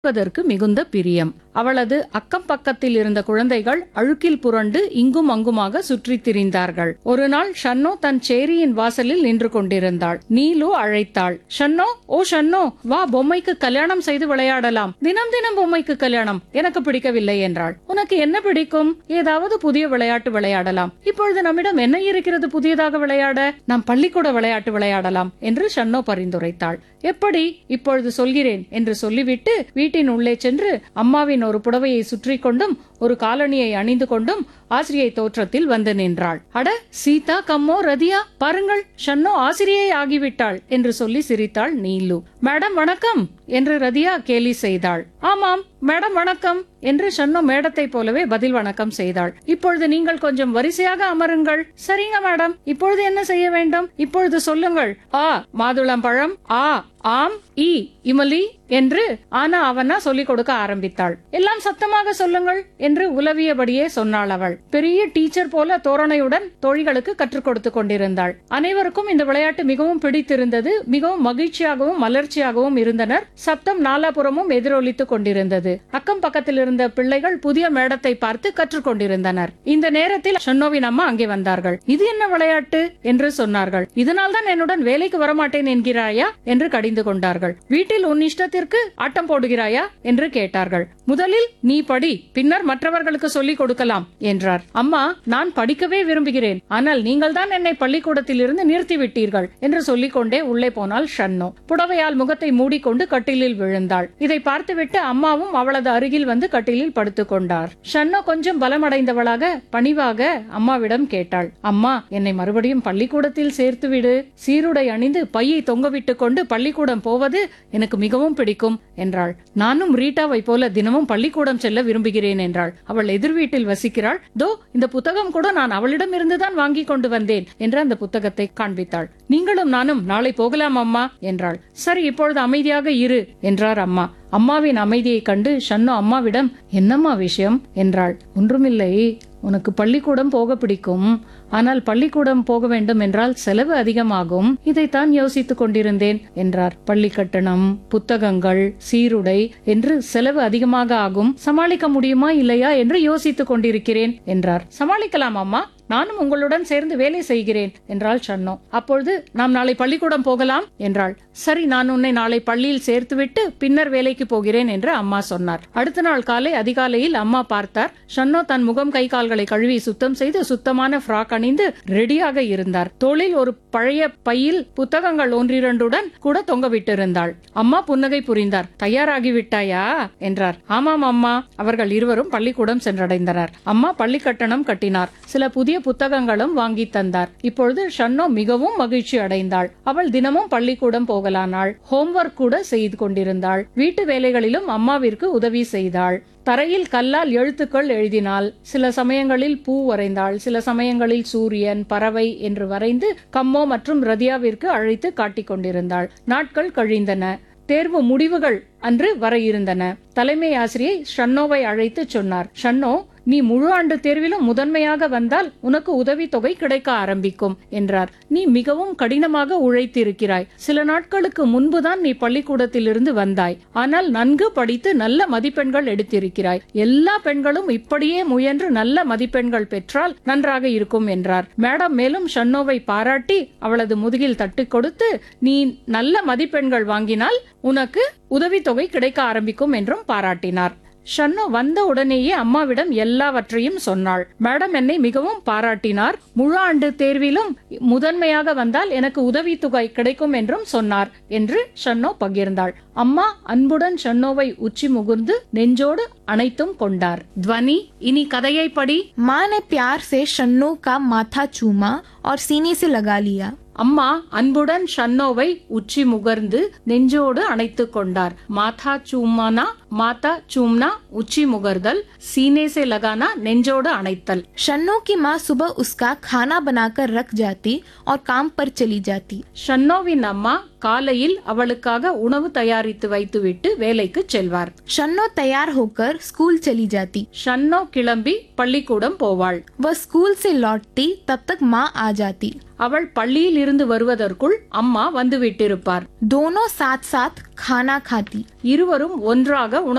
பார்ப்பதற்கு மிகுந்த பிரியம் அவளது அக்கம் பக்கத்தில் இருந்த குழந்தைகள் அழுக்கில் புரண்டு இங்கும் அங்குமாக சுற்றித் திரிந்தார்கள் ஒரு நாள் ஷன்னோ தன் சேரியின் வாசலில் நின்று கொண்டிருந்தாள் நீலு அழைத்தாள் ஷன்னோ ஓ ஷன்னோ வா பொம்மைக்கு கல்யாணம் செய்து விளையாடலாம் தினம் தினம் பொம்மைக்கு கல்யாணம் எனக்கு பிடிக்கவில்லை என்றாள் உனக்கு என்ன பிடிக்கும் ஏதாவது புதிய விளையாட்டு விளையாடலாம் இப்பொழுது நம்மிடம் என்ன இருக்கிறது புதியதாக விளையாட நாம் பள்ளிக்கூட விளையாட்டு விளையாடலாம் என்று ஷன்னோ பரிந்துரைத்தாள் எப்படி இப்பொழுது சொல்கிறேன் என்று சொல்லிவிட்டு வீட்டின் உள்ளே சென்று அம்மாவின் ஒரு புடவையை சுற்றி கொண்டும் ஒரு காலணியை அணிந்து கொண்டும் ஆசிரியை தோற்றத்தில் வந்து நின்றாள் அட சீதா கம்மோ ரதியா பாருங்கள் ஷன்னோ ஆசிரியை ஆகிவிட்டாள் என்று சொல்லி சிரித்தாள் நீலு மேடம் வணக்கம் என்று ரதியா கேலி செய்தாள் ஆமாம் மேடம் வணக்கம் என்று ஷன்னோ மேடத்தை போலவே பதில் வணக்கம் செய்தாள் இப்பொழுது நீங்கள் கொஞ்சம் வரிசையாக அமருங்கள் சரிங்க மேடம் இப்பொழுது என்ன செய்ய வேண்டும் இப்பொழுது சொல்லுங்கள் ஆ மாதுளம்பழம் ஆ ஆம் இ இமலி என்று ஆனா அவனா சொல்லிக் கொடுக்க ஆரம்பித்தாள் எல்லாம் சத்தமாக சொல்லுங்கள் என்று உலவியபடியே சொன்னாள் அவள் பெரிய டீச்சர் போல தோரணையுடன் தோழிகளுக்கு கற்றுக் கொடுத்து கொண்டிருந்தாள் அனைவருக்கும் இந்த விளையாட்டு மிகவும் பிடித்திருந்தது மிகவும் மகிழ்ச்சியாகவும் மலர்ச்சியாகவும் இருந்தனர் சப்தம் நாலாபுறமும் எதிரொலித்துக் கொண்டிருந்தது அக்கம் பக்கத்தில் இருந்த பிள்ளைகள் புதிய மேடத்தை பார்த்து கற்றுக் கொண்டிருந்தனர் இந்த நேரத்தில் ஷன்னோவின் அம்மா அங்கே வந்தார்கள் இது என்ன விளையாட்டு என்று சொன்னார்கள் இதனால் தான் என்னுடன் வேலைக்கு வரமாட்டேன் என்கிறாயா என்று கடிந்து கொண்டார்கள் வீட்டில் உன் இஷ்டத்திற்கு ஆட்டம் போடுகிறாயா என்று கேட்டார்கள் முதலில் நீ படி பின்னர் மற்றவர்களுக்கு சொல்லிக் கொடுக்கலாம் என்றார் அம்மா நான் படிக்கவே விரும்புகிறேன் ஆனால் நீங்கள் தான் என்னை பள்ளிக்கூடத்தில் இருந்து நிறுத்தி விட்டீர்கள் என்று சொல்லிக்கொண்டே உள்ளே போனாள் ஷன்னோ புடவையால் முகத்தை மூடிக்கொண்டு கட்டிலில் விழுந்தாள் இதை பார்த்துவிட்டு அம்மாவும் அவளது அருகில் வந்து கட்டிலில் படுத்துக் கொண்டார் ஷன்னோ கொஞ்சம் பலமடைந்தவளாக பணிவாக அம்மாவிடம் கேட்டாள் அம்மா என்னை மறுபடியும் பள்ளிக்கூடத்தில் சேர்த்து விடு சீருடை அணிந்து பையை தொங்கவிட்டுக் கொண்டு பள்ளிக்கூடம் போவது எனக்கு மிகவும் பிடிக்கும் என்றாள் நானும் ரீட்டாவை போல தினமும் பள்ளிக்கூடம் செல்ல விரும்புகிறேன் என்றாள் அவள் எதிர் வீட்டில் வசிக்கிறாள் தோ இந்த புத்தகம் கூட நான் அவளிடம் இருந்துதான் வாங்கி கொண்டு வந்தேன் என்று அந்த புத்தகத்தை காண்பித்தாள் நீங்களும் நானும் நாளை போகலாம் அம்மா என்றாள் சரி இப்பொழுது அமைதியாக இரு என்றார் அம்மா அம்மாவின் அமைதியை கண்டு ஷன்னோ அம்மாவிடம் என்னம்மா விஷயம் என்றாள் ஒன்றுமில்லை உனக்கு பள்ளிக்கூடம் போக பிடிக்கும் ஆனால் பள்ளிக்கூடம் போக வேண்டும் என்றால் செலவு அதிகமாகும் இதைத்தான் யோசித்துக் கொண்டிருந்தேன் என்றார் பள்ளி கட்டணம் புத்தகங்கள் சீருடை என்று செலவு அதிகமாக ஆகும் சமாளிக்க முடியுமா இல்லையா என்று யோசித்துக் கொண்டிருக்கிறேன் என்றார் சமாளிக்கலாம் அம்மா நானும் உங்களுடன் சேர்ந்து வேலை செய்கிறேன் என்றாள் சன்னோ அப்பொழுது நாம் நாளை பள்ளிக்கூடம் போகலாம் என்றாள் சரி நான் உன்னை நாளை பள்ளியில் சேர்த்துவிட்டு பின்னர் வேலைக்கு போகிறேன் என்று அம்மா சொன்னார் அடுத்த நாள் காலை அதிகாலையில் அம்மா பார்த்தார் ஷன்னோ தன் முகம் கை கால்களை கழுவி சுத்தம் செய்து சுத்தமான ஃப்ராக் அணிந்து ரெடியாக இருந்தார் தோளில் ஒரு பழைய பையில் புத்தகங்கள் ஒன்றிரண்டுடன் கூட தொங்க விட்டிருந்தாள் அம்மா புன்னகை புரிந்தார் தயாராகி விட்டாயா என்றார் ஆமாம் அம்மா அவர்கள் இருவரும் பள்ளிக்கூடம் சென்றடைந்தனர் அம்மா பள்ளி கட்டணம் கட்டினார் சில புதிய புத்தகங்களும் வாங்கி தந்தார் இப்பொழுது ஷன்னோ மிகவும் மகிழ்ச்சி அடைந்தாள் அவள் தினமும் பள்ளிக்கூடம் போகலானாள் ஹோம்ஒர்க் கூட செய்து கொண்டிருந்தாள் வீட்டு வேலைகளிலும் அம்மாவிற்கு உதவி செய்தாள் தரையில் கல்லால் எழுத்துக்கள் எழுதினாள் சில சமயங்களில் பூ வரைந்தாள் சில சமயங்களில் சூரியன் பறவை என்று வரைந்து கம்மோ மற்றும் ரதியாவிற்கு அழைத்து காட்டிக் கொண்டிருந்தாள் நாட்கள் கழிந்தன தேர்வு முடிவுகள் அன்று வர இருந்தன தலைமை ஆசிரியை ஷன்னோவை அழைத்து சொன்னார் ஷன்னோ நீ முழு ஆண்டு தேர்விலும் முதன்மையாக வந்தால் உனக்கு உதவித்தொகை கிடைக்க ஆரம்பிக்கும் என்றார் நீ மிகவும் கடினமாக உழைத்திருக்கிறாய் சில நாட்களுக்கு முன்புதான் நீ பள்ளிக்கூடத்திலிருந்து வந்தாய் ஆனால் நன்கு படித்து நல்ல மதிப்பெண்கள் எடுத்திருக்கிறாய் எல்லா பெண்களும் இப்படியே முயன்று நல்ல மதிப்பெண்கள் பெற்றால் நன்றாக இருக்கும் என்றார் மேடம் மேலும் ஷன்னோவை பாராட்டி அவளது முதுகில் தட்டு கொடுத்து நீ நல்ல மதிப்பெண்கள் வாங்கினால் உனக்கு உதவித்தொகை கிடைக்க ஆரம்பிக்கும் என்றும் பாராட்டினார் ஷன்னோ வந்த உடனேயே அம்மாவிடம் எல்லாவற்றையும் சொன்னாள் மேடம் என்னை மிகவும் பாராட்டினார் முழு ஆண்டு தேர்விலும் முதன்மையாக வந்தால் எனக்கு உதவித்தொகை கிடைக்கும் என்றும் சொன்னார் என்று ஷன்னோ பகிர்ந்தாள் அம்மா அன்புடன் ஷன்னோவை உச்சி முகுர்ந்து நெஞ்சோடு அணைத்தும் கொண்டார் துவனி இனி கதையை படி माँ ने प्यार से शन्नू का माथा चूमा और सीने से लगा लिया அம்மா அன்புடன் ஷன்னோவை உச்சி முகர்ந்து நெஞ்சோடு அணைத்துக் கொண்டார் மாதா சூமானா மாதா சூம்னா உச்சி முகர்தல் சீனேசே லகானா நெஞ்சோடு அணைத்தல் शन्नू की माँ सुबह उसका खाना बनाकर रख जाती और काम पर चली जाती ஷன்னோவின் அம்மா காலையில் அவளுக்காக உணவு தயாரித்து வைத்துவிட்டு வேலைக்கு செல்வார் शन्नो तैयार होकर स्कूल चली जाती ஷன்னோ கிளம்பி பள்ளிக்கூடம் போவாள் वह स्कूल से लौटती तब तक माँ आ जाती அவள் பள்ளியில் இருந்து வருவதற்குள் அம்மா வந்து விட்டிருப்பார் दोनों साथ साथ खाना खाती இருவரும் ஒன்றாக உணவு